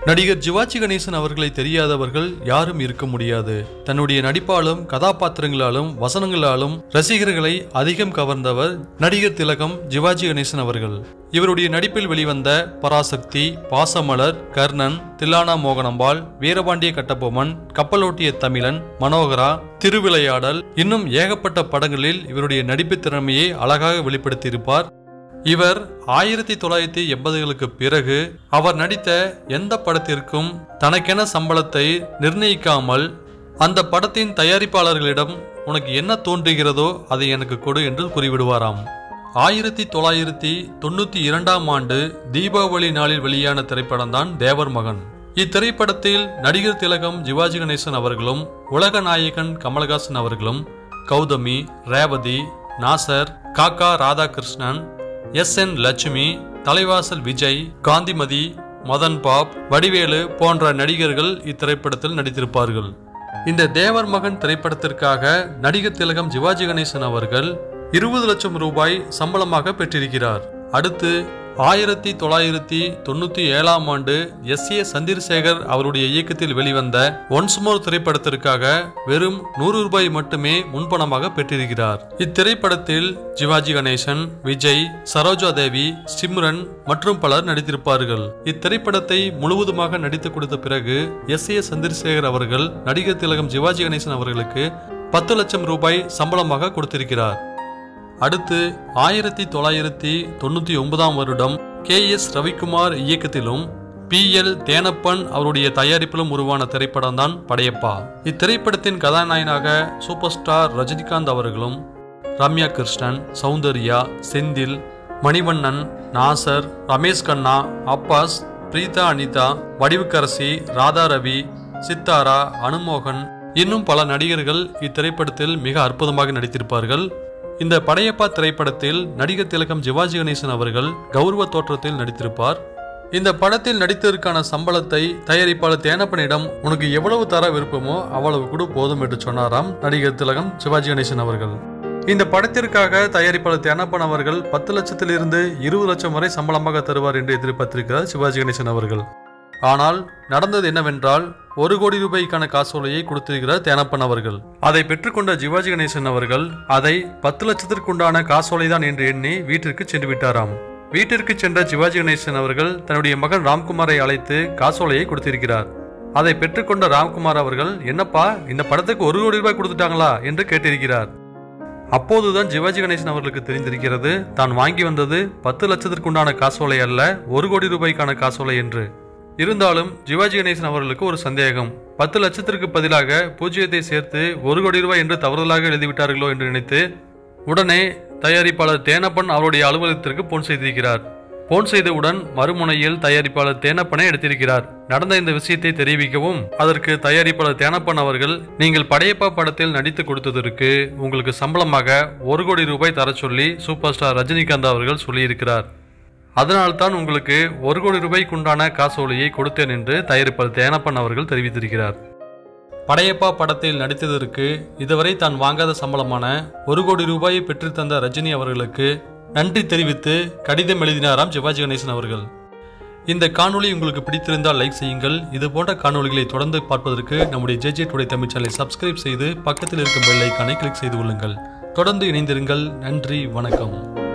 நடிகர் சிவாஜி கணேசன் அவர்களை தெரியாதவர்கள் யாரும் இருக்க முடியாது தன்னுடைய நடிப்பாலும் கதாபாத்திரங்களாலும் வசனங்களாலும் ரசிகர்களை அதிகம் கவர்ந்தவர் நடிகர் திலகம் சிவாஜி கணேசன் அவர்கள் இவருடைய நடிப்பில் வெளிவந்த பராசக்தி பாசமலர் கர்ணன் தில்லானா மோகனம்பாள் வீரபாண்டிய கட்டபொம்மன் கப்பலோட்டிய தமிழன் மனோகரா திருவிளையாடல் இன்னும் ஏகப்பட்ட படங்களில் இவருடைய நடிப்பு திறமையை அழகாக வெளிப்படுத்தியிருப்பார் இவர் ஆயிரத்தி தொள்ளாயிரத்தி எண்பதுகளுக்கு பிறகு அவர் நடித்த எந்த படத்திற்கும் தனக்கென சம்பளத்தை நிர்ணயிக்காமல் அந்த படத்தின் தயாரிப்பாளர்களிடம் உனக்கு என்ன தோன்றுகிறதோ அதை எனக்கு கொடு என்று கூறிவிடுவாராம் ஆயிரத்தி தொள்ளாயிரத்தி தொண்ணூத்தி இரண்டாம் ஆண்டு தீபாவளி நாளில் வெளியான திரைப்படம்தான் தேவர் மகன் இத்திரைப்படத்தில் நடிகர் திலகம் சிவாஜி கணேசன் அவர்களும் உலக நாயகன் கமலஹாசன் அவர்களும் Gautami Revathi Nassar Kaka Radhakrishnan S N Lakshmi Thalaivasal Vijay Kanthimathi Madhan Bob Vadivelu போன்ற நடிகர்கள் இத்திரைப்படத்தில் நடித்திருப்பார்கள் இந்த தேவர் மகன் திரைப்படத்திற்காக நடிகர் திலகம் சிவாஜி கணேசன் அவர்கள் இருபது லட்சம் ரூபாய் சம்பளமாக பெற்றிருக்கிறார் அடுத்து ஆயிரத்தி தொள்ளாயிரத்தி தொண்ணூத்தி ஏழாம் ஆண்டு எஸ் ஏ சந்திரசேகர் அவருடைய இயக்கத்தில் வெளிவந்த ஒன்ஸ் மோர் திரைப்படத்திற்காக வெறும் நூறு ரூபாய் மட்டுமே முன்பணமாக பெற்றிருக்கிறார் இத்திரைப்படத்தில் சிவாஜி கணேசன் விஜய் சரோஜா தேவி சிம்ரன் மற்றும் பலர் நடித்திருப்பார்கள் இத்திரைப்படத்தை முழுவதுமாக நடித்து கொடுத்த பிறகு எஸ் ஏ சந்திரசேகர் அவர்கள் நடிகர் திலகம் சிவாஜி கணேசன் அவர்களுக்கு பத்து லட்சம் ரூபாய் சம்பளமாக கொடுத்திருக்கிறார் அடுத்து ஆயிரத்தி தொள்ளாயிரத்தி தொண்ணூத்தி ஒன்பதாம் வருடம் கே எஸ் ரவிக்குமார் இயக்கத்திலும் பி எல் தேனப்பன் அவருடைய தயாரிப்பிலும் உருவான திரைப்படம் தான் படையப்பா இத்திரைப்படத்தின் கதாநாயகனாக சூப்பர் ஸ்டார் ரஜினிகாந்த் அவர்களும் ரம்யா கிருஷ்ணன் சௌந்தர்யா செந்தில் மணிவண்ணன் நாசர் ரமேஷ் கண்ணா அப்பாஸ் பிரீதா அனிதா வடிவுக்கரசி ராதா ரவி சித்தாரா அனுமோகன் இன்னும் பல நடிகர்கள் இத்திரைப்படத்தில் மிக அற்புதமாக நடித்திருப்பார்கள் இந்த படையப்பா திரைப்படத்தில் நடிகர் திலகம் சிவாஜி கணேசன் அவர்கள் கௌரவ தோற்றத்தில் நடித்திருப்பார் இந்த படத்தில் நடித்ததற்கான சம்பளத்தை தயாரிப்பாளர் தேனப்பனிடம் உனக்கு எவ்வளவு தர விருப்பமோ அவ்வளவு கூட போதும் என்று சொன்னாராம் நடிகர் திலகம் சிவாஜி கணேசன் அவர்கள் இந்த படத்திற்காக தயாரிப்பாளர் தேனப்பன் அவர்கள் பத்து லட்சத்திலிருந்து இருபது லட்சம் வரை சம்பளமாக தருவார் என்று எதிர்பார்த்திருக்கிறார் சிவாஜி கணேசன் அவர்கள் ஆனால் நடந்தது என்னவென்றால் ஒரு கோடி ரூபாய்க்கான காசோலையை கொடுத்திருக்கிறார் தேனப்பன் அவர்கள் அதை பெற்றுக்கொண்ட சிவாஜி கணேசன் அவர்கள் அதை பத்து லட்சத்திற்குண்டான காசோலை தான் என்று எண்ணி வீட்டிற்கு சென்று விட்டாராம் வீட்டிற்கு சென்ற சிவாஜி கணேசன் அவர்கள் தன்னுடைய மகன் ராம்குமாரை அழைத்து காசோலையை கொடுத்திருக்கிறார் அதை பெற்றுக்கொண்ட ராம்குமார் அவர்கள் என்னப்பா இந்த படத்துக்கு ஒரு கோடி ரூபாய் கொடுத்துட்டாங்களா என்று கேட்டிருக்கிறார் அப்போதுதான் சிவாஜி கணேசன் அவர்களுக்கு தெரிந்திருக்கிறது தான் வாங்கி வந்தது பத்து லட்சத்திற்குண்டான காசோலை அல்ல ஒரு கோடி ரூபாய்க்கான காசோலை என்று இருந்தாலும் சிவாஜி கணேசன் அவர்களுக்கு ஒரு சந்தேகம் பத்து லட்சத்திற்கு பதிலாக பூஜ்ஜியத்தை சேர்த்து ஒரு கோடி ரூபாய் என்று தவறுதலாக எழுதிவிட்டார்களோ என்று நினைத்து உடனே தயாரிப்பாளர் தேனப்பன் அவருடைய அலுவலகத்திற்கு போன் செய்திருக்கிறார் போன் செய்தவுடன் மறுமுனையில் தயாரிப்பாளர் தேனப்பனை எடுத்திருக்கிறார் நடந்த இந்த விஷயத்தை தெரிவிக்கவும் அதற்கு தயாரிப்பாளர் தேனப்பன் அவர்கள் நீங்கள் படையப்பா படத்தில் நடித்து கொடுத்ததற்கு உங்களுக்கு சம்பளமாக ஒரு கோடி ரூபாய் தர சொல்லி சூப்பர் ஸ்டார் ரஜினிகாந்த் அவர்கள் சொல்லியிருக்கிறார் அதனால்தான் உங்களுக்கு ஒரு கோடி ரூபாய்க்கு உண்டான காசோலையை கொடுத்தேன் என்று தயாரிப்பாளர் தேனப்பன் அவர்கள் தெரிவித்திருக்கிறார் படையப்பா படத்தில் நடித்ததற்கு இதுவரை தான் வாங்காத சம்பளமான ஒரு கோடி ரூபாயை பெற்றுத்தந்த ரஜினி அவர்களுக்கு நன்றி தெரிவித்து கடிதம் எழுதினாராம் சிவாஜி கணேசன் அவர்கள் இந்த காணொளி உங்களுக்கு பிடித்திருந்தால் லைக் செய்யுங்கள் இது போன்ற காணொளிகளை தொடர்ந்து பார்ப்பதற்கு நம்முடைய ஜேஜே டுடே தமிழ் சேனலை சப்ஸ்கிரைப் செய்து பக்கத்தில் இருக்கும் பெல் ஐக்கானை கிளிக் செய்து கொள்ளுங்கள் தொடர்ந்து இணைந்திருங்கள் நன்றி வணக்கம்